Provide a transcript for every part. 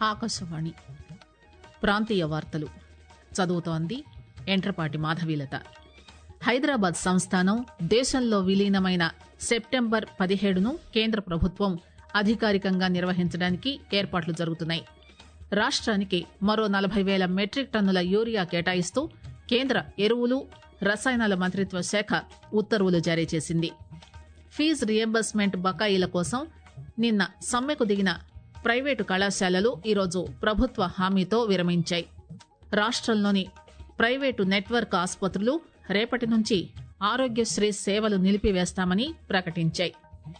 ఆకాశవాణి ప్రాంతీయ వార్తలు చదువుతోంది ఎంట్రపాటి మాధవీలత హైదరాబాద్ సంస్థానం దేశంలో విలీనమైన సెప్టెంబర్ పదిహేడును కేంద్ర ప్రభుత్వం అధికారికంగా నిర్వహించడానికి ఏర్పాట్లు జరుగుతున్నాయి రాష్ట్రానికి మరో నలభై వేల మెట్రిక్ టన్నుల యూరియా కేటాయిస్తూ కేంద్ర ఎరువులు రసాయనాల మంత్రిత్వ శాఖ ఉత్తర్వులు జారీ చేసింది ఫీజు రియంబర్స్మెంట్ బకాయిల కోసం నిన్న సమ్మెకు దిగిన ప్రైవేటు కళాశాలలు ఈరోజు ప్రభుత్వ హామీతో విరమించాయి రాష్ట్రంలోని ప్రైవేటు నెట్వర్క్ ఆసుపత్రులు రేపటి నుంచి ఆరోగ్యశ్రీ సేవలు నిలిపివేస్తామని ప్రకటించాయి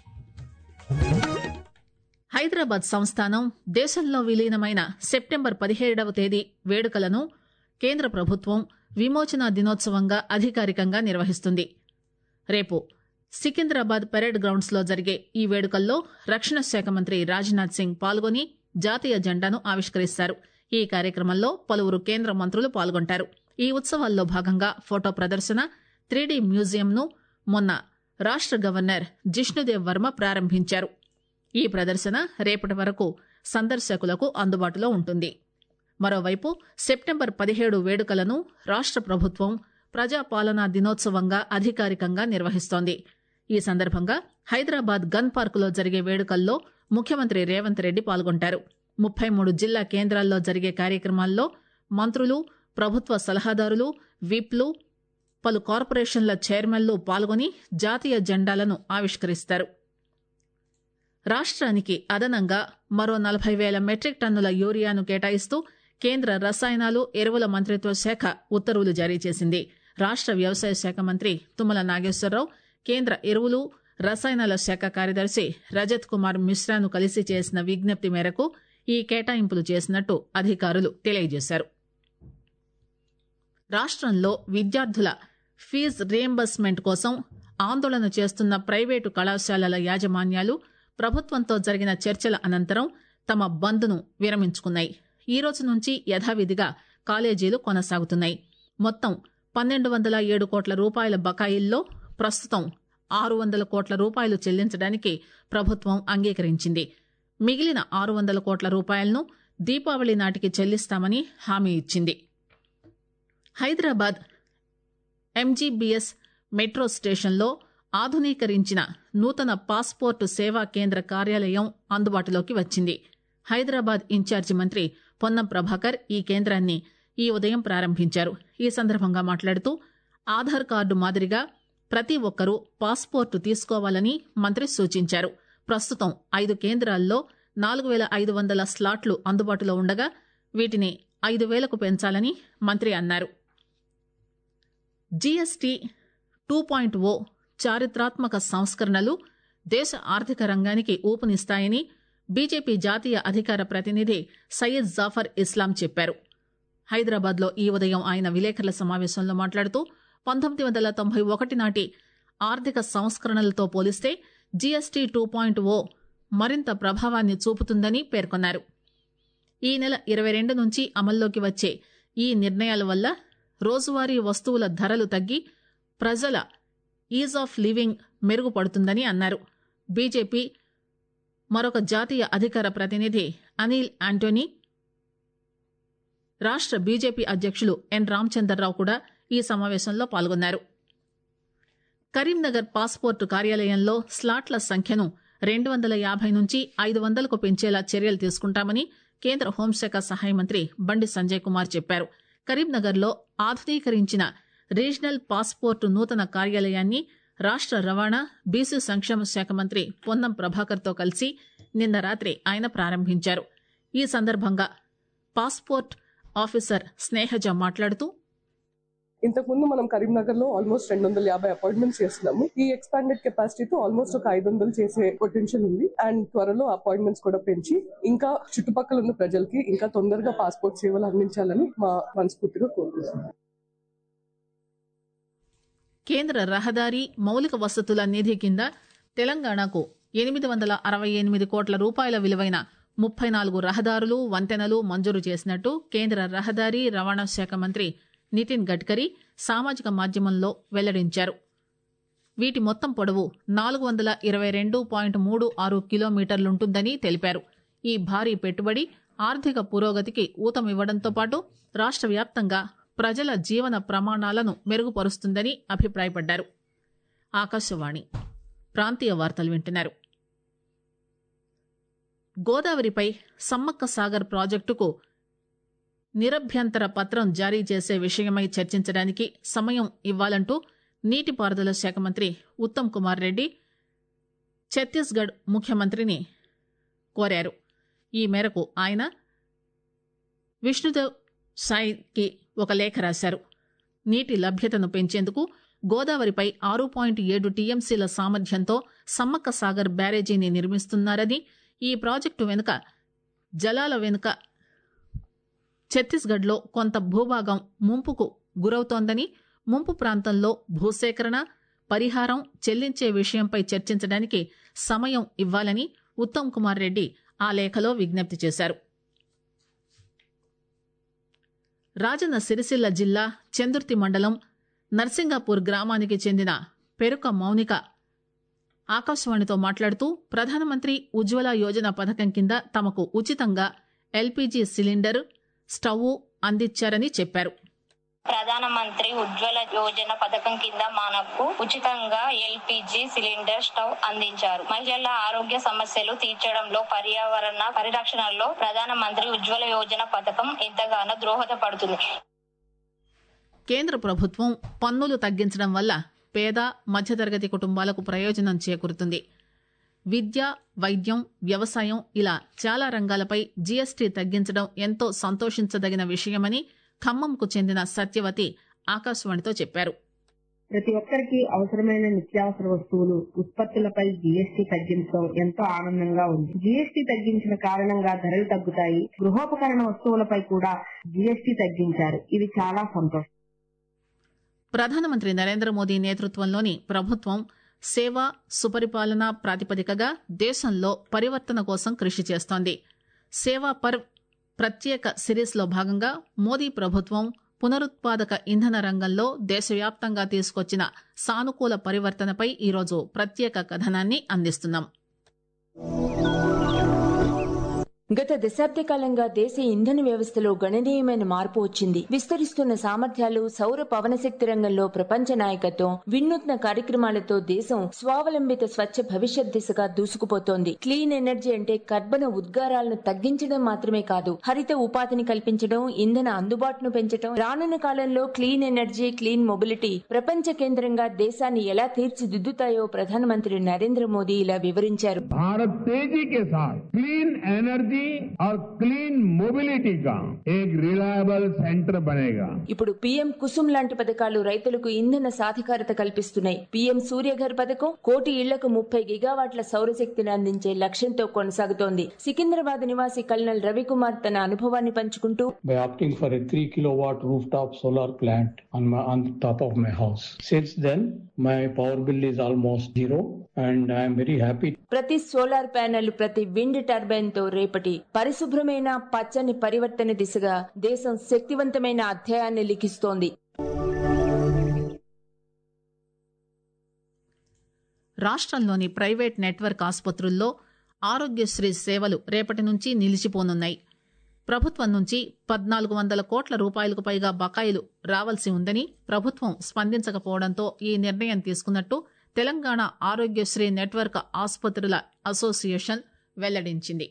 హైదరాబాద్ సంస్థానం దేశంలో విలీనమైన సెప్టెంబర్ పదిహేడవ తేదీ వేడుకలను కేంద్ర ప్రభుత్వం విమోచన దినోత్సవంగా అధికారికంగా నిర్వహిస్తుంది రేపు సికింద్రాబాద్ పెరేడ్ గ్రౌండ్స్ లో జరిగే ఈ వేడుకల్లో రక్షణ శాఖ మంత్రి రాజ్నాథ్ సింగ్ పాల్గొని జాతీయ జెండాను ఆవిష్కరిస్తారు ఈ కార్యక్రమంలో పలువురు కేంద్ర మంత్రులు పాల్గొంటారు ఈ ఉత్సవాల్లో భాగంగా ఫోటో ప్రదర్శన త్రీడీ మ్యూజియంను మొన్న రాష్ట గవర్నర్ జిష్ణుదేవ్ వర్మ ప్రారంభించారు ఈ ప్రదర్శన రేపటి వరకు సందర్శకులకు అందుబాటులో ఉంటుంది మరోవైపు సెప్టెంబర్ పదిహేడు వేడుకలను రాష్ట ప్రభుత్వం ప్రజాపాలనా దినోత్సవంగా అధికారికంగా నిర్వహిస్తోంది ఈ సందర్భంగా హైదరాబాద్ గన్ పార్కులో జరిగే వేడుకల్లో ముఖ్యమంత్రి రేవంత్ రెడ్డి పాల్గొంటారు ముప్పై మూడు జిల్లా కేంద్రాల్లో జరిగే కార్యక్రమాల్లో మంత్రులు ప్రభుత్వ సలహాదారులు విప్లు పలు కార్పొరేషన్ల చైర్మన్లు పాల్గొని జాతీయ జెండాలను ఆవిష్కరిస్తారు రాష్ట్రానికి అదనంగా మరో నలభై వేల మెట్రిక్ టన్నుల యూరియాను కేటాయిస్తూ కేంద్ర రసాయనాలు ఎరువుల మంత్రిత్వ శాఖ ఉత్తర్వులు జారీ చేసింది రాష్ట వ్యవసాయ శాఖ మంత్రి తుమ్మల నాగేశ్వరరావు కేంద్ర ఎరువులు రసాయనాల శాఖ కార్యదర్శి రజత్ కుమార్ మిశ్రాను కలిసి చేసిన విజ్ఞప్తి మేరకు ఈ కేటాయింపులు చేసినట్టు అధికారులు తెలియజేశారు రాష్ట్రంలో విద్యార్థుల ఫీజు రియంబర్స్మెంట్ కోసం ఆందోళన చేస్తున్న ప్రైవేటు కళాశాలల యాజమాన్యాలు ప్రభుత్వంతో జరిగిన చర్చల అనంతరం తమ బంద్ను విరమించుకున్నాయి ఈ రోజు నుంచి యథావిధిగా కాలేజీలు కొనసాగుతున్నాయి మొత్తం పన్నెండు వందల ఏడు కోట్ల రూపాయల బకాయిల్లో ప్రస్తుతం ఆరు వందల కోట్ల రూపాయలు చెల్లించడానికి ప్రభుత్వం అంగీకరించింది మిగిలిన ఆరు వందల కోట్ల రూపాయలను దీపావళి నాటికి చెల్లిస్తామని హామీ ఇచ్చింది హైదరాబాద్ ఎంజీబీఎస్ మెట్రో స్టేషన్లో ఆధునీకరించిన నూతన పాస్పోర్టు సేవా కేంద్ర కార్యాలయం అందుబాటులోకి వచ్చింది హైదరాబాద్ ఇన్ఛార్జి మంత్రి పొన్నం ప్రభాకర్ ఈ కేంద్రాన్ని ఈ ఉదయం ప్రారంభించారు ఈ సందర్భంగా మాట్లాడుతూ ఆధార్ కార్డు మాదిరిగా ప్రతి ఒక్కరూ పాస్పోర్టు తీసుకోవాలని మంత్రి సూచించారు ప్రస్తుతం ఐదు కేంద్రాల్లో నాలుగు వేల ఐదు వందల స్లాట్లు అందుబాటులో ఉండగా వీటిని ఐదు వేలకు పెంచాలని మంత్రి అన్నారు జీఎస్టీ టూ పాయింట్ ఓ చారిత్రాత్మక సంస్కరణలు దేశ ఆర్థిక రంగానికి ఊపునిస్తాయని బీజేపీ జాతీయ అధికార ప్రతినిధి సయ్యద్ జాఫర్ ఇస్లాం చెప్పారు హైదరాబాద్లో ఈ ఉదయం ఆయన విలేకరుల సమావేశంలో మాట్లాడుతూ పంతొమ్మిది వందల తొంభై ఒకటి నాటి ఆర్థిక సంస్కరణలతో పోలిస్తే జీఎస్టీ టూ పాయింట్ ఓ మరింత ప్రభావాన్ని చూపుతుందని పేర్కొన్నారు ఈ నెల ఇరవై రెండు నుంచి అమల్లోకి వచ్చే ఈ నిర్ణయాల వల్ల రోజువారీ వస్తువుల ధరలు తగ్గి ప్రజల ఈజ్ ఆఫ్ లివింగ్ మెరుగుపడుతుందని అన్నారు బీజేపీ మరొక జాతీయ అధికార ప్రతినిధి అనిల్ ఆంటోనీ రాష్ట బీజేపీ అధ్యక్షులు ఎన్ రామచంద్రరావు కూడా ఈ సమావేశంలో పాల్గొన్నారు కరీంనగర్ పాస్పోర్టు కార్యాలయంలో స్లాట్ల సంఖ్యను రెండు వందల యాభై నుంచి ఐదు వందలకు పెంచేలా చర్యలు తీసుకుంటామని కేంద్ర హోంశాఖ సహాయ మంత్రి బండి సంజయ్ కుమార్ చెప్పారు కరీంనగర్లో ఆధునీకరించిన రీజనల్ పాస్పోర్టు నూతన కార్యాలయాన్ని రాష్ట రవాణా బీసీ సంక్షేమ శాఖ మంత్రి పొన్నం ప్రభాకర్ తో కలిసి నిన్న రాత్రి ఆయన ప్రారంభించారు ఈ సందర్భంగా పాస్పోర్ట్ ఆఫీసర్ స్నేహజ మాట్లాడుతూ ఇంతకు ముందు మనం కరీంనగర్ లో ఆల్మోస్ట్ రెండు వందల యాభై అపాయింట్మెంట్స్ చేస్తున్నాము ఈ ఎక్స్పాండెడ్ కెపాసిటీతో ఆల్మోస్ట్ ఒక ఐదు వందలు చేసే పొటెన్షియల్ ఉంది అండ్ త్వరలో అపాయింట్మెంట్స్ కూడా పెంచి ఇంకా చుట్టుపక్కల ఉన్న ప్రజలకి ఇంకా తొందరగా పాస్పోర్ట్ సేవలు అందించాలని మా మనస్ఫూర్తిగా కోరుకుంటున్నాం కేంద్ర రహదారి మౌలిక వసతుల నిధి కింద తెలంగాణకు ఎనిమిది వందల అరవై ఎనిమిది కోట్ల రూపాయల విలువైన ముప్పై నాలుగు రహదారులు వంతెనలు మంజూరు చేసినట్టు కేంద్ర రహదారి రవాణా శాఖ మంత్రి నితిన్ గడ్కరీ సామాజిక మాధ్యమంలో వెల్లడించారు వీటి మొత్తం పొడవు నాలుగు వందల ఇరవై రెండు పాయింట్ మూడు ఆరు కిలోమీటర్లుంటుందని తెలిపారు ఈ భారీ పెట్టుబడి ఆర్థిక పురోగతికి ఊతమివ్వడంతో పాటు రాష్ట్ర వ్యాప్తంగా ప్రజల జీవన ప్రమాణాలను మెరుగుపరుస్తుందని అభిప్రాయపడ్డారు ఆకాశవాణి ప్రాంతీయ వార్తలు వింటున్నారు గోదావరిపై సమ్మక్క సాగర్ ప్రాజెక్టుకు నిరభ్యంతర పత్రం జారీ చేసే విషయమై చర్చించడానికి సమయం ఇవ్వాలంటూ నీటిపారుదల శాఖ మంత్రి ఉత్తమ్ కుమార్ రెడ్డి ఛత్తీస్గఢ్ ముఖ్యమంత్రిని కోరారు ఈ మేరకు ఆయన విష్ణుదేవ్ సాయికి ఒక లేఖ రాశారు నీటి లభ్యతను పెంచేందుకు గోదావరిపై ఆరు పాయింట్ ఏడు టీఎంసీల సామర్థ్యంతో సమ్మక్క సాగర్ బ్యారేజీని నిర్మిస్తున్నారని ఈ ప్రాజెక్టు వెనుక జలాల వెనుక ఛత్తీస్గఢ్లో కొంత భూభాగం ముంపుకు గురవుతోందని ముంపు ప్రాంతంలో భూసేకరణ పరిహారం చెల్లించే విషయంపై చర్చించడానికి సమయం ఇవ్వాలని ఉత్తమ్ కుమార్ రెడ్డి ఆ లేఖలో విజ్ఞప్తి చేశారు రాజన్న సిరిసిల్ల జిల్లా చందుర్తి మండలం నర్సింగాపూర్ గ్రామానికి చెందిన పెరుక మౌనిక ఆకాశవాణితో మాట్లాడుతూ ప్రధానమంత్రి ఉజ్వల యోజన పథకం కింద తమకు ఉచితంగా ఎల్పీజీ సిలిండర్ స్టవ్ అందించారని చెప్పారు ప్రధానమంత్రి ఉజ్వల యోజన పథకం కింద మనకు ఉచితంగా ఎల్పిజి సిలిండర్ స్టవ్ అందించారు మహిళల ఆరోగ్య సమస్యలు తీర్చడంలో పర్యావరణ పరిరక్షణలో ప్రధానమంత్రి ఉజ్వల యోజన పథకం ఎంతగానో దోహదపడుతుంది కేంద్ర ప్రభుత్వం పన్నులు తగ్గించడం వల్ల పేద మధ్యతరగతి కుటుంబాలకు ప్రయోజనం చేకూరుతుంది విద్య వైద్యం వ్యవసాయం ఇలా చాలా రంగాలపై జీఎస్టీ తగ్గించడం ఎంతో సంతోషించదగిన విషయమని ఖమ్మంకు చెందిన సత్యవతి ఆకాశవాణితో చెప్పారు ప్రతి ఒక్కరికి అవసరమైన నిత్యావసర వస్తువులు ఉత్పత్తులపై జీఎస్టీ తగ్గించడం ఎంతో ఆనందంగా ఉంది జీఎస్టీ తగ్గించిన కారణంగా ధరలు తగ్గుతాయి గృహోపకరణ వస్తువులపై కూడా జీఎస్టీ తగ్గించారు ఇది చాలా సంతోషం ప్రధానమంత్రి నరేంద్ర మోదీ నేతృత్వంలోని ప్రభుత్వం సేవ సుపరిపాలన ప్రాతిపదికగా దేశంలో పరివర్తన కోసం కృషి చేస్తోంది సేవా పర్వ్ ప్రత్యేక సిరీస్లో భాగంగా మోదీ ప్రభుత్వం పునరుత్పాదక ఇంధన రంగంలో దేశవ్యాప్తంగా తీసుకొచ్చిన సానుకూల పరివర్తనపై ఈరోజు ప్రత్యేక కథనాన్ని అందిస్తున్నాం గత దశాబ్ద కాలంగా దేశ ఇంధన వ్యవస్థలో గణనీయమైన మార్పు వచ్చింది విస్తరిస్తున్న సామర్థ్యాలు సౌర పవన శక్తి రంగంలో ప్రపంచ నాయకత్వం వినూత్న కార్యక్రమాలతో దేశం స్వావలంబిత స్వచ్ఛ భవిష్యత్ దిశగా దూసుకుపోతోంది క్లీన్ ఎనర్జీ అంటే కర్బన ఉద్గారాలను తగ్గించడం మాత్రమే కాదు హరిత ఉపాధిని కల్పించడం ఇంధన అందుబాటును పెంచడం రానున్న కాలంలో క్లీన్ ఎనర్జీ క్లీన్ మొబిలిటీ ప్రపంచ కేంద్రంగా దేశాన్ని ఎలా తీర్చిదిద్దుతాయో ప్రధానమంత్రి నరేంద్ర మోదీ ఇలా వివరించారు भारत तेजी के साथ क्लीन एनर्जी और क्लीन मोबिलिटी का एक रिलायबल सेंटर बनेगा ఇప్పుడు పీఎం కుసుమ్ లాంటి పథకాలు రైతులకు ఇంధన సాధికారత కల్పిస్తున్నాయి పీఎం సూర్యఘర్ పథకం కోటి ఇళ్లకు ముప్పై గిగావాట్ల సౌరశక్తిని అందించే లక్ష్యంతో కొనసాగుతోంది సికింద్రాబాద్ నివాసి కల్నల్ రవికుమార్ తన అనుభవాన్ని పంచుకుంటూ by opting for a 3 kilowatt rooftop solar plant on my on top of my house. Since then, my power bill is almost zero, and I am very happy ప్రతి సోలార్ ప్యానెల్ ప్రతి wind turbine తో రేపటి పరిశుభ్రమైన పచ్చని పరివర్తన దిశగా దేశం శక్తివంతమైన అధ్యాయాన్ని లిఖిస్తోంది రాష్ట్రంలోని ప్రైవేట్ నెట్వర్క్ ఆసుపత్రుల్లో ఆరోగ్యశ్రీ సేవలు రేపటి నుంచి నిలిచిపోనున్నాయి ప్రభుత్వం నుంచి పద్నాలుగు వందల కోట్ల రూపాయలకు పైగా బకాయిలు రావాల్సి ఉందని ప్రభుత్వం స్పందించకపోవడంతో ఈ నిర్ణయం తీసుకున్నట్టు తెలంగాణ ఆరోగ్యశ్రీ నెట్వర్క్ ఆసుపత్రుల అసోసియేషన్ వెల్లడించింది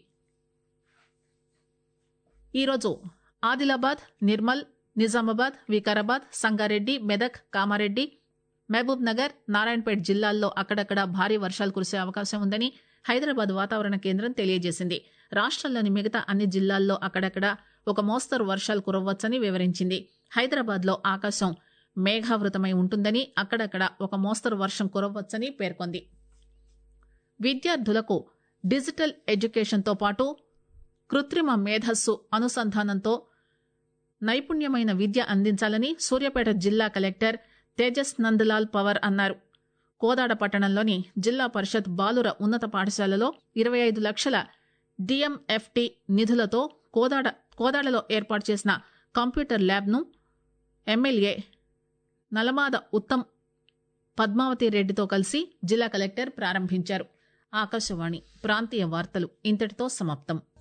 ఈరోజు ఆదిలాబాద్ నిర్మల్ నిజామాబాద్ వికారాబాద్ సంగారెడ్డి మెదక్ కామారెడ్డి మహబూబ్ నగర్ నారాయణపేట్ జిల్లాల్లో అక్కడక్కడ భారీ వర్షాలు కురిసే అవకాశం ఉందని హైదరాబాద్ వాతావరణ కేంద్రం తెలియజేసింది రాష్ట్రంలోని మిగతా అన్ని జిల్లాల్లో అక్కడక్కడ ఒక మోస్తరు వర్షాలు కురవచ్చని వివరించింది హైదరాబాద్ లో ఆకాశం మేఘావృతమై ఉంటుందని అక్కడక్కడ ఒక మోస్తరు వర్షం కురవచ్చని పేర్కొంది విద్యార్థులకు డిజిటల్ ఎడ్యుకేషన్తో పాటు కృత్రిమ మేధస్సు అనుసంధానంతో నైపుణ్యమైన విద్య అందించాలని సూర్యాపేట జిల్లా కలెక్టర్ తేజస్ నందలాల్ పవర్ అన్నారు కోదాడ పట్టణంలోని జిల్లా పరిషత్ బాలుర ఉన్నత పాఠశాలలో ఇరవై ఐదు లక్షల డిఎంఎఫ్టి నిధులతో కోదాడ కోదాడలో ఏర్పాటు చేసిన కంప్యూటర్ ల్యాబ్ను ఎమ్మెల్యే నలమాద ఉత్తమ్ పద్మావతి రెడ్డితో కలిసి జిల్లా కలెక్టర్ ప్రారంభించారు ఆకాశవాణి ప్రాంతీయ వార్తలు ఇంతటితో సమాప్తం